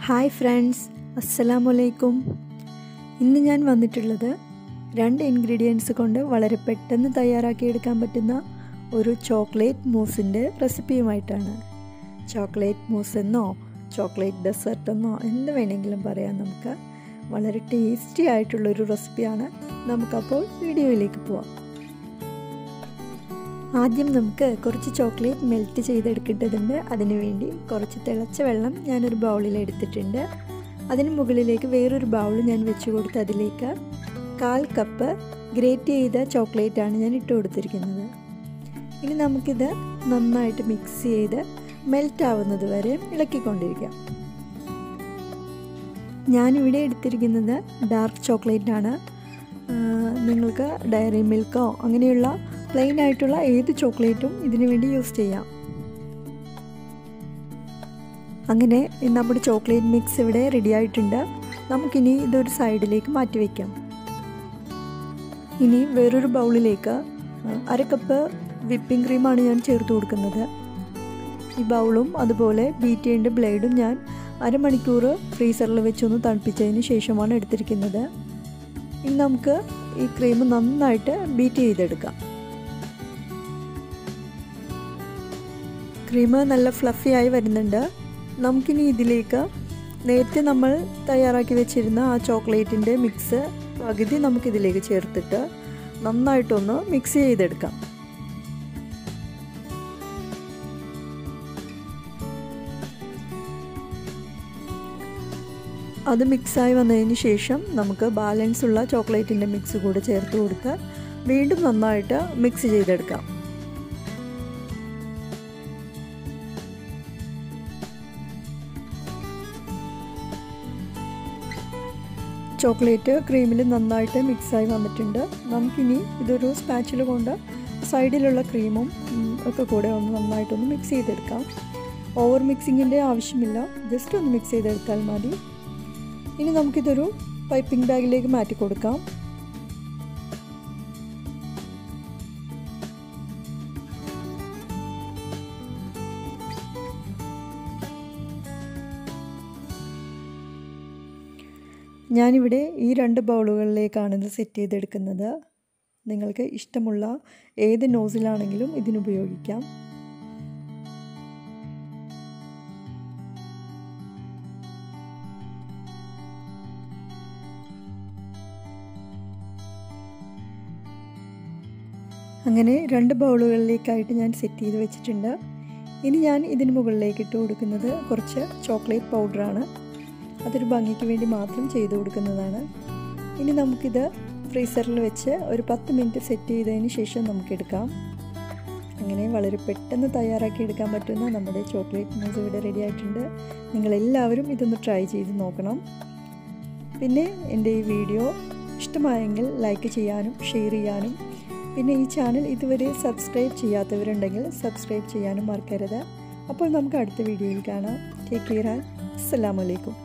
hi friends അസ്സലാമു അലൈക്കും ഇന്ന് ഞാൻ വന്നിട്ടുള്ളത് രണ്ട് ഇൻഗ്രീഡിയൻസ് കൊണ്ട് വളരെ പെട്ടെന്ന് തയ്യാറാക്കിയെടുക്കാൻ പറ്റുന്ന ഒരു ചോക്ലേറ്റ് മൂസിൻ്റെ റെസിപ്പിയുമായിട്ടാണ് ചോക്ലേറ്റ് മൂസ് എന്നോ ചോക്ലേറ്റ് ഡെസേർട്ട് എന്നോ എന്ത് വേണമെങ്കിലും പറയാം നമുക്ക് വളരെ ടേസ്റ്റി ആയിട്ടുള്ളൊരു റെസിപ്പിയാണ് നമുക്കപ്പോൾ വീഡിയോയിലേക്ക് പോവാം ആദ്യം നമുക്ക് കുറച്ച് ചോക്ലേറ്റ് മെൽറ്റ് ചെയ്തെടുക്കേണ്ടതുണ്ട് അതിനുവേണ്ടി കുറച്ച് തിളച്ച വെള്ളം ഞാനൊരു ബൗളിൽ എടുത്തിട്ടുണ്ട് അതിന് മുകളിലേക്ക് വേറൊരു ബൗൾ ഞാൻ വെച്ച് കൊടുത്ത് അതിലേക്ക് കാൽ കപ്പ് ഗ്രേറ്റ് ചെയ്ത ചോക്ലേറ്റാണ് ഞാൻ ഇട്ട് കൊടുത്തിരിക്കുന്നത് ഇനി നമുക്കിത് നന്നായിട്ട് മിക്സ് ചെയ്ത് മെൽറ്റ് ആവുന്നത് വരെ ഇളക്കിക്കൊണ്ടിരിക്കാം ഞാനിവിടെ എടുത്തിരിക്കുന്നത് ഡാർക്ക് ചോക്ലേറ്റ് ആണ് നിങ്ങൾക്ക് ഡയറി മിൽക്കോ അങ്ങനെയുള്ള പ്ലെയിൻ ആയിട്ടുള്ള ഏത് ചോക്ലേറ്റും ഇതിനു വേണ്ടി യൂസ് ചെയ്യാം അങ്ങനെ നമ്മുടെ ചോക്ലേറ്റ് മിക്സ് ഇവിടെ റെഡി ആയിട്ടുണ്ട് നമുക്കിനി ഇതൊരു സൈഡിലേക്ക് മാറ്റി വയ്ക്കാം ഇനി വേറൊരു ബൗളിലേക്ക് അര കപ്പ് വിപ്പിംഗ് ക്രീമാണ് ഞാൻ ചേർത്ത് കൊടുക്കുന്നത് ഈ ബൗളും അതുപോലെ ബീറ്റ് ചെയ്യേണ്ട ബ്ലേഡും ഞാൻ അരമണിക്കൂർ ഫ്രീസറിൽ വെച്ചൊന്ന് തണുപ്പിച്ചതിന് ശേഷമാണ് എടുത്തിരിക്കുന്നത് ഇനി നമുക്ക് ഈ ക്രീം നന്നായിട്ട് ബീറ്റ് ചെയ്തെടുക്കാം ക്രീം നല്ല ഫ്ലഫി ആയി വരുന്നുണ്ട് നമുക്കിനി ഇതിലേക്ക് നേരത്തെ നമ്മൾ തയ്യാറാക്കി വെച്ചിരുന്ന ആ ചോക്ലേറ്റിൻ്റെ മിക്സ് പകുതി നമുക്കിതിലേക്ക് ചേർത്തിട്ട് നന്നായിട്ടൊന്ന് മിക്സ് ചെയ്തെടുക്കാം അത് മിക്സായി വന്നതിന് ശേഷം നമുക്ക് ബാലൻസ് ഉള്ള ചോക്ലേറ്റിൻ്റെ മിക്സ് കൂടെ ചേർത്ത് കൊടുത്ത് വീണ്ടും നന്നായിട്ട് മിക്സ് ചെയ്തെടുക്കാം ചോക്ലേറ്റ് ക്രീമിൽ നന്നായിട്ട് മിക്സായി വന്നിട്ടുണ്ട് നമുക്കിനി ഇതൊരു സ്പാച്ചിൽ കൊണ്ട് സൈഡിലുള്ള ക്രീമും ഒക്കെ കൂടെ ഒന്ന് നന്നായിട്ടൊന്ന് മിക്സ് ചെയ്തെടുക്കാം ഓവർ മിക്സിങ്ങിൻ്റെ ആവശ്യമില്ല ജസ്റ്റ് ഒന്ന് മിക്സ് ചെയ്തെടുത്താൽ മതി ഇനി നമുക്കിതൊരു പൈപ്പിംഗ് ബാഗിലേക്ക് മാറ്റി കൊടുക്കാം ഞാനിവിടെ ഈ രണ്ട് ബൗളുകളിലേക്കാണ് ഇത് സെറ്റ് ചെയ്തെടുക്കുന്നത് നിങ്ങൾക്ക് ഇഷ്ടമുള്ള ഏത് നോസിലാണെങ്കിലും ഇതിനുപയോഗിക്കാം അങ്ങനെ രണ്ട് ബൗളുകളിലേക്കായിട്ട് ഞാൻ സെറ്റ് ചെയ്ത് വെച്ചിട്ടുണ്ട് ഇനി ഞാൻ ഇതിന് മുകളിലേക്ക് ഇട്ട് കൊടുക്കുന്നത് കുറച്ച് ചോക്ലേറ്റ് പൗഡറാണ് അതൊരു ഭംഗിക്ക് വേണ്ടി മാത്രം ചെയ്ത് കൊടുക്കുന്നതാണ് ഇനി നമുക്കിത് ഫ്രീസറിൽ വെച്ച് ഒരു പത്ത് മിനിറ്റ് സെറ്റ് ചെയ്തതിന് ശേഷം നമുക്കെടുക്കാം അങ്ങനെ വളരെ പെട്ടെന്ന് തയ്യാറാക്കി എടുക്കാൻ പറ്റുന്ന നമ്മുടെ ചോക്ലേറ്റ് മൂസ് ഇവിടെ റെഡി ആയിട്ടുണ്ട് നിങ്ങളെല്ലാവരും ഇതൊന്ന് ട്രൈ ചെയ്ത് നോക്കണം പിന്നെ എൻ്റെ ഈ വീഡിയോ ഇഷ്ടമായെങ്കിൽ ലൈക്ക് ചെയ്യാനും ഷെയർ ചെയ്യാനും പിന്നെ ഈ ചാനൽ ഇതുവരെ സബ്സ്ക്രൈബ് ചെയ്യാത്തവരുണ്ടെങ്കിൽ സബ്സ്ക്രൈബ് ചെയ്യാനും മറക്കരുത് അപ്പോൾ നമുക്ക് അടുത്ത വീഡിയോയിൽ കാണാം ടേക്ക് കെയർ അസ്സാം വലൈക്കും